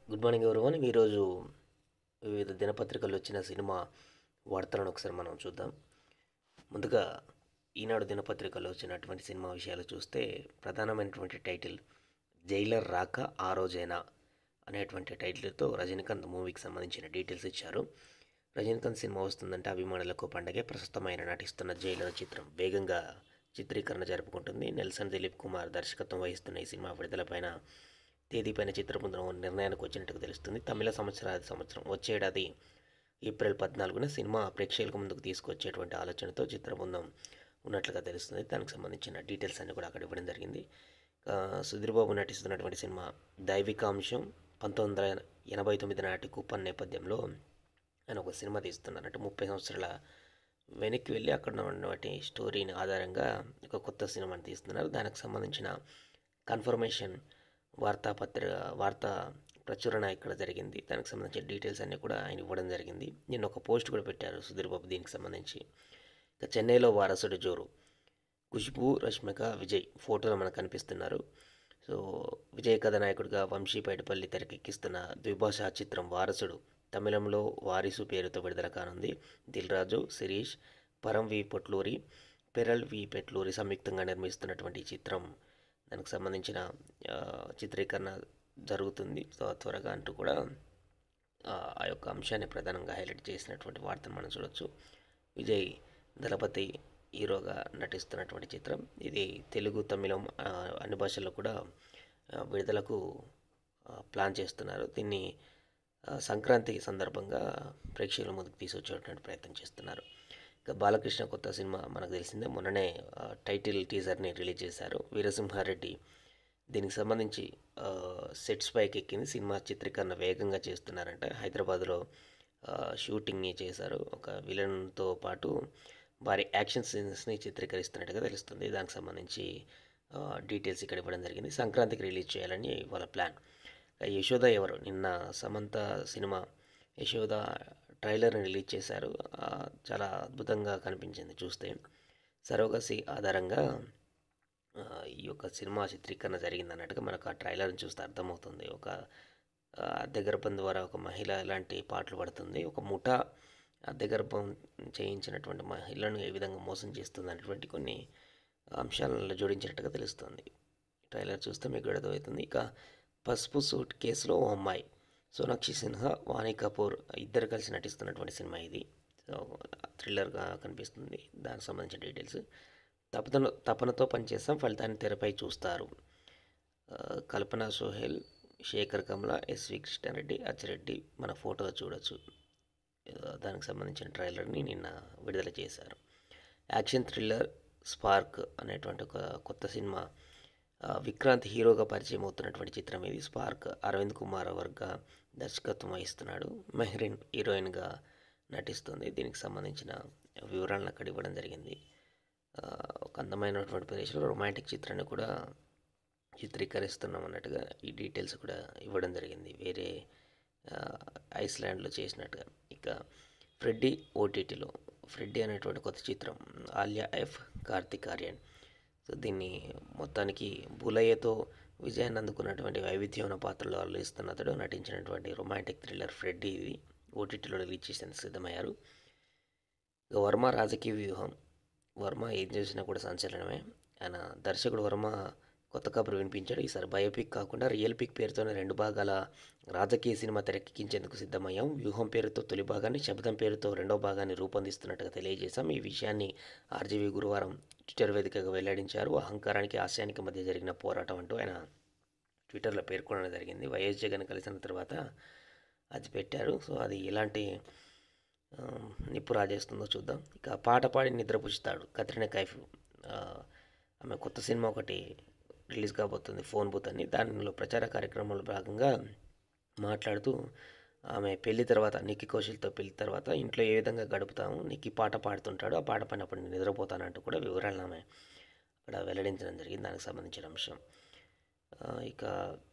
good morning everyone ఈరోజు వివిధ దినపత్రికల్లో వచ్చిన సినిమా వార్తలను ఒకసారి మనం చూద్దాం ముందుగా ఈనాడు దినపత్రికలో వచ్చినటువంటి సినిమా విషయాలు చూస్తే ప్రధానమైనటువంటి టైటిల్ జైలర్ రాక ఆ రోజైనా అనేటువంటి టైటిల్తో రజనీకాంత్ మూవీకి సంబంధించిన డీటెయిల్స్ ఇచ్చారు రజనీకాంత్ సినిమా వస్తుందంటే అభిమానులకు పండగే ప్రస్తుతమైన నటిస్తున్న జైలర్ చిత్రం వేగంగా చిత్రీకరణ జరుపుకుంటుంది నెల్సన్ దిలీప్ కుమార్ దర్శకత్వం వహిస్తున్న ఈ సినిమా విడుదలపైన తేదీపైన చిత్రబృందం ఓ నిర్ణయానికి వచ్చినట్టుగా తెలుస్తుంది తమిళ సంవత్సరాది సంవత్సరం వచ్చే ఏడాది ఏప్రిల్ పద్నాలుగున సినిమా ప్రేక్షకులకు ముందుకు తీసుకొచ్చేటువంటి ఆలోచనతో చిత్రబృందం ఉన్నట్లుగా తెలుస్తుంది దానికి సంబంధించిన డీటెయిల్స్ అన్ని కూడా అక్కడ ఇవ్వడం జరిగింది ఆ, సుధీర్ బాబు నటిస్తున్నటువంటి సినిమా దైవికాంశం పంతొమ్మిది వందల ఎనభై తొమ్మిది నాటి కూపన్ నేపథ్యంలో ఆయన ఒక సినిమా తీస్తున్నారు అంటే ముప్పై సంవత్సరాల వెనక్కి వెళ్ళి అక్కడ ఉన్నటువంటి స్టోరీని ఆధారంగా ఒక కొత్త సినిమాని తీస్తున్నారు దానికి సంబంధించిన కన్ఫర్మేషన్ వార్తాపత్ర వార్తా ప్రచురణ ఇక్కడ జరిగింది దానికి సంబంధించిన డీటెయిల్స్ అన్నీ కూడా ఆయన ఇవ్వడం జరిగింది నిన్న ఒక పోస్ట్ కూడా పెట్టారు సుధీర్ బాబు దీనికి సంబంధించి ఇక చెన్నైలో వారసుడు జోరు ఖుష్బు రష్మిక విజయ్ ఫోటోలో మనకు కనిపిస్తున్నారు సో విజయ్ కథానాయకుడిగా వంశీ పైడిపల్లి తెరకెక్కిస్తున్న ద్విభాషా చిత్రం వారసుడు తమిళంలో వారిసు పేరుతో విడుదల కానుంది దిల్ రాజు శిరీష్ పరం వి పొట్లూరి పెరల్ వి పెట్లూరి సంయుక్తంగా నిర్మిస్తున్నటువంటి ఈ చిత్రం దానికి సంబంధించిన ఆ, చిత్రీకరణ జరుగుతుంది సో త్వరగా అంటూ కూడా ఆ ఆ యొక్క అంశాన్ని ప్రధానంగా హైలైట్ చేసినటువంటి వార్తను మనం చూడొచ్చు విజయ్ దళపతి హీరోగా నటిస్తున్నటువంటి చిత్రం ఇది తెలుగు తమిళం ఆ, అన్ని భాషల్లో కూడా ఆ, విడుదలకు ఆ, ప్లాన్ చేస్తున్నారు దీన్ని ఆ, సంక్రాంతి సందర్భంగా ప్రేక్షకుల ముందుకు తీసుకొచ్చేటువంటి ప్రయత్నం చేస్తున్నారు ఇక బాలకృష్ణ కొత్త సినిమా మనకు తెలిసిందే మొన్ననే ఆ, టైటిల్ టీజర్ని రిలీజ్ చేశారు వీరసింహారెడ్డి దీనికి సంబంధించి ఆ, సెట్స్ పైకి ఎక్కింది సినిమా చిత్రీకరణ వేగంగా చేస్తున్నారంట హైదరాబాద్లో ఆ, షూటింగ్ని చేశారు ఒక విలన్తో పాటు భారీ యాక్షన్ సీన్స్ని చిత్రీకరిస్తున్నట్టుగా తెలుస్తుంది దానికి సంబంధించి ఆ, డీటెయిల్స్ ఇక్కడ ఇవ్వడం జరిగింది సంక్రాంతికి రిలీజ్ చేయాలని వాళ్ళ ప్లాన్ ఇక యశోద ఎవరు నిన్న సమంత సినిమా యశోద ట్రైలర్ని రిలీజ్ చేశారు ఆ, చాలా అద్భుతంగా కనిపించింది చూస్తే సరోగసి ఆధారంగా ఆ, ఈ యొక్క సినిమా చిత్రీకరణ జరిగింది అన్నట్టుగా మనకు ఆ ట్రైలర్ని చూస్తే అర్థమవుతుంది ఒక ఆ, అద్దె గర్భం ద్వారా ఒక మహిళ ఎలాంటి పాటలు పడుతుంది ఒక ముఠా అద్దె గర్భం చేయించినటువంటి మహిళను ఏ విధంగా మోసం చేస్తుంది అనేటువంటి కొన్ని అంశాలను జోడించినట్టుగా తెలుస్తుంది ట్రైలర్ చూస్తే మీకు అర్థమవుతుంది ఇక పసుపు సూట్ కేసులో ఓ అమ్మాయి సోనాక్షి సిన్హా వాణి కపూర్ ఇద్దరు కలిసి నటిస్తున్నటువంటి సినిమా ఇది సో థ్రిల్లర్గా కనిపిస్తుంది దానికి సంబంధించిన డీటెయిల్స్ తపన తపనతో పనిచేస్తాం ఫలితాన్ని తెరపై చూస్తారు ఆ, కల్పన సోహెల్ శేఖర్ కమల ఎస్వి కృష్ణారెడ్డి అచ్చిరెడ్డి మన ఫోటోలో చూడొచ్చు ఆ, దానికి సంబంధించిన ట్రైలర్ని నిన్న విడుదల చేశారు యాక్షన్ థ్రిల్లర్ స్పార్క్ అనేటువంటి ఒక కొత్త సినిమా ఆ, విక్రాంత్ హీరోగా పరిచయం అవుతున్నటువంటి చిత్రం ఇది స్పార్క్ అరవింద్ కుమార్ వర్గ దర్శకత్వం వహిస్తున్నాడు మెహ్రీన్ హీరోయిన్గా నటిస్తుంది దీనికి సంబంధించిన వివరాలను అక్కడ ఇవ్వడం జరిగింది ఆ, ఒక అందమైనటువంటి ప్రదేశంలో రొమాంటిక్ చిత్రాన్ని కూడా చిత్రీకరిస్తున్నాం అన్నట్టుగా ఈ డీటెయిల్స్ కూడా ఇవ్వడం జరిగింది వేరే ఆ, ఐస్లాండ్లో చేసినట్టుగా ఇక ఫ్రెడ్డీ ఓటీటీలో ఫ్రెడ్డీ అనేటువంటి కొత్త చిత్రం ఆలియా ఎఫ్ కార్తిక్ ఆర్యన్ సో దీన్ని మొత్తానికి బులయ్యతో విజయాన్ని అందుకున్నటువంటి వైవిధ్యమైన పాత్రలో అల్లిస్తున్న అతడు నటించినటువంటి రొమాంటిక్ థ్రిల్లర్ ఫ్రెడ్డీ ఇది ఓటీటీలో రిలీజ్ చేసేందుకు సిద్ధమయ్యారు ఇక వర్మ రాజకీయ వ్యూహం వర్మ ఏం చేసినా కూడా సంచలనమే ఆయన దర్శకుడు వర్మ కొత్త కబురు వినిపించాడు ఈసారి బయోపిక్ కాకుండా రియల్ పిక్ పేరుతోనే రెండు భాగాల రాజకీయ సినిమా తెరకెక్కించేందుకు సిద్ధమయ్యాం వ్యూహం పేరుతో తొలి భాగాన్ని శబ్దం పేరుతో రెండో భాగాన్ని రూపొందిస్తున్నట్టుగా తెలియజేశాం ఈ విషయాన్ని ఆర్జీవీ గురువారం ట్విట్టర్ వేదికగా వెల్లడించారు అహంకారానికి ఆశయానికి మధ్య జరిగిన పోరాటం అంటూ ఆయన ట్విట్టర్లో పేర్కొనడం జరిగింది వైఎస్ జగన్ కలిసిన తర్వాత అది పెట్టారు సో అది ఎలాంటి ఆ, నిప్పు రాజేస్తుందో చూద్దాం ఇక పాట పాడి నిద్రపుచ్చుతాడు కత్రినా కైఫ్ ఆ, ఆమె కొత్త సినిమా ఒకటి రిలీజ్ కాబోతుంది ఫోన్ బూత్ అని దానిలో ప్రచార కార్యక్రమంలో భాగంగా మాట్లాడుతూ ఆమె పెళ్లి తర్వాత నిక్కి కౌశల్తో పెళ్లి తర్వాత ఇంట్లో ఏ విధంగా గడుపుతాము నిక్కి పాట పాడుతుంటాడు ఆ పాట పడినప్పుడు నేను నిద్రపోతానంటూ కూడా వివరాలను ఆమె అక్కడ వెల్లడించడం జరిగింది దానికి సంబంధించిన అంశం ఆ, ఇక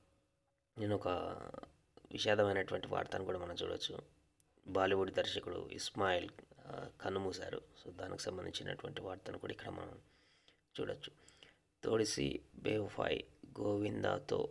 నేను ఒక విషాదమైనటువంటి వార్తను కూడా మనం చూడొచ్చు బాలీవుడ్ దర్శకుడు ఇస్మాయిల్ ఆ, కన్నుమూశారు సో దానికి సంబంధించినటువంటి వార్తను కూడా ఇక్కడ మనం చూడొచ్చు తోడిసి బేవఫాయ్ గోవిందాతో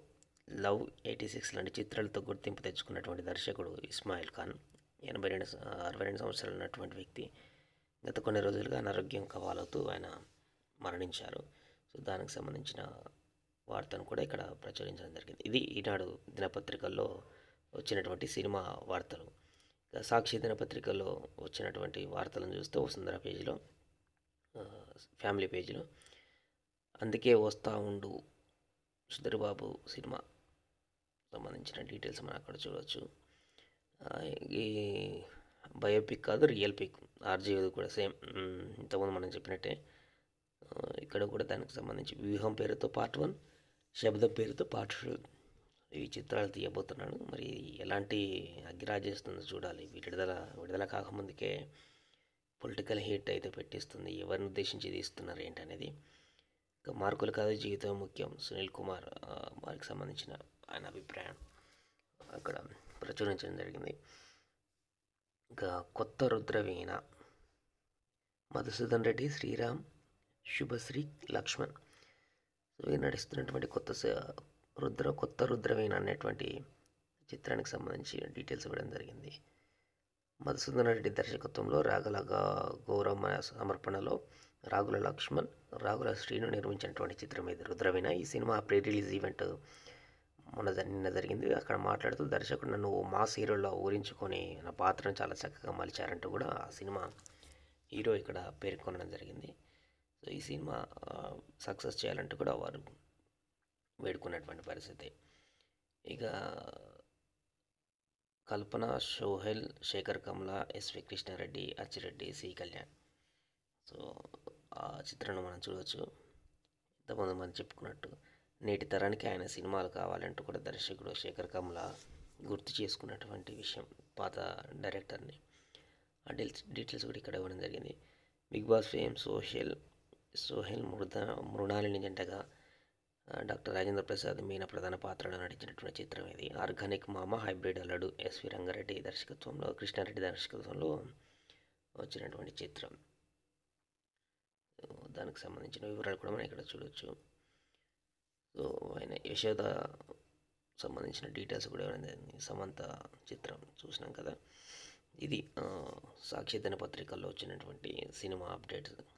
లవ్ ఎయిటీ సిక్స్ లాంటి చిత్రాలతో గుర్తింపు తెచ్చుకున్నటువంటి దర్శకుడు ఇస్మాయిల్ ఖాన్ ఎనభై రెండు స- అరవై రెండు సంవత్సరాలు ఉన్నటువంటి వ్యక్తి గత కొన్ని రోజులుగా అనారోగ్యం కవాలవుతూ ఆయన మరణించారు సో దానికి సంబంధించిన వార్తను కూడా ఇక్కడ ప్రచురించడం జరిగింది ఇది ఈనాడు దినపత్రికల్లో వచ్చినటువంటి సినిమా వార్తలు ఇక సాక్షి దినపత్రికల్లో వచ్చినటువంటి వార్తలను చూస్తే వసుంధర పేజీలో ఆ, ఫ్యామిలీ పేజీలో అందుకే వస్తా ఉండు సుధీర్బాబు సినిమా సంబంధించిన డీటెయిల్స్ మనం అక్కడ చూడవచ్చు ఆ, ఈ బయోపిక్ కాదు రియల్ పిక్ ఆర్జీవి కూడా సేమ్ ఇంతకుముందు మనం చెప్పినట్టే ఆ, ఇక్కడ కూడా దానికి సంబంధించి వ్యూహం పేరుతో పార్ట్ వన్ శబ్దం పేరుతో పార్ట్ టూ ఈ చిత్రాలు తీయబోతున్నాడు మరి ఎలాంటి అగ్గిరాజేస్తుందో చూడాలి విడుదల విడుదల కాకముందుకే పొలిటికల్ హిట్ అయితే పెట్టిస్తుంది ఎవరిని ఉద్దేశించి తీస్తున్నారు ఏంటనేది ఇంకా మార్కులు కాదు జీవితం ముఖ్యం సునీల్ కుమార్ ఆ, వారికి సంబంధించిన ఆయన అభిప్రాయం అక్కడ ప్రచురించడం జరిగింది ఇంకా కొత్త రుద్రవీణ మధుసూదన్ రెడ్డి శ్రీరామ్ శుభశ్రీ లక్ష్మణ్ సో వీరు నడుస్తున్నటువంటి కొత్త స- రుద్ర కొత్త రుద్రవీణ అనేటువంటి చిత్రానికి సంబంధించి డీటెయిల్స్ ఇవ్వడం జరిగింది మధుసూదన్ రెడ్డి దర్శకత్వంలో రాగుల గా- గౌరమ్మ సమర్పణలో రాగుల లక్ష్మణ్ రాగుల శ్రీను నిర్మించినటువంటి చిత్రం ఇది రుద్రవీణ ఈ సినిమా ప్రీ రిలీజ్ ఈవెంట్ మొన్న జరి- నిన్న జరిగింది అక్కడ మాట్లాడుతూ దర్శకుడు నన్ను ఓ మాస్ హీరోలో ఊరించుకొని నా పాత్రను చాలా చక్కగా మలిచారంటూ కూడా ఆ సినిమా హీరో ఇక్కడ పేర్కొనడం జరిగింది సో ఈ సినిమా సక్సెస్ చేయాలంటూ కూడా వారు వేడుకున్నటువంటి పరిస్థితి ఇక Kalpana Sohel Shekhar Kamala SV Krishna Reddy Achi Reddy C Kalyan so ఆ చిత్రాన్ని మనం చూడవచ్చు ఇంతకుముందు మనం చెప్పుకున్నట్టు నేటి తరానికి ఆయన సినిమాలు కావాలంటూ కూడా దర్శకుడు శేఖర్ కమల గుర్తు చేసుకున్నటువంటి విషయం పాత డైరెక్టర్ని ఆ డీల్స్ డీటెయిల్స్ కూడా ఇక్కడ ఇవ్వడం జరిగింది బిగ్ బాస్ ఫేమ్ సోషల్ సోహెల్ మృద మృణాలిని జంటగా ఆ, డాక్టర్ రాజేంద్ర ప్రసాద్ మీనా ప్రధాన పాత్రలో నటించినటువంటి చిత్రం ఇది ఆర్గానిక్ మామ హైబ్రిడ్ అల్లుడు ఎస్వి రంగారెడ్డి దర్శకత్వంలో కృష్ణారెడ్డి దర్శకత్వంలో వచ్చినటువంటి చిత్రం సో దానికి సంబంధించిన వివరాలు కూడా మనం ఇక్కడ చూడొచ్చు సో ఆయన యశోద సంబంధించిన డీటెయిల్స్ కూడా ఇవ్వడం జరిగింది సమంత చిత్రం చూసినాం కదా ఇది ఆ, సాక్షి దినపత్రికల్లో వచ్చినటువంటి సినిమా అప్డేట్స్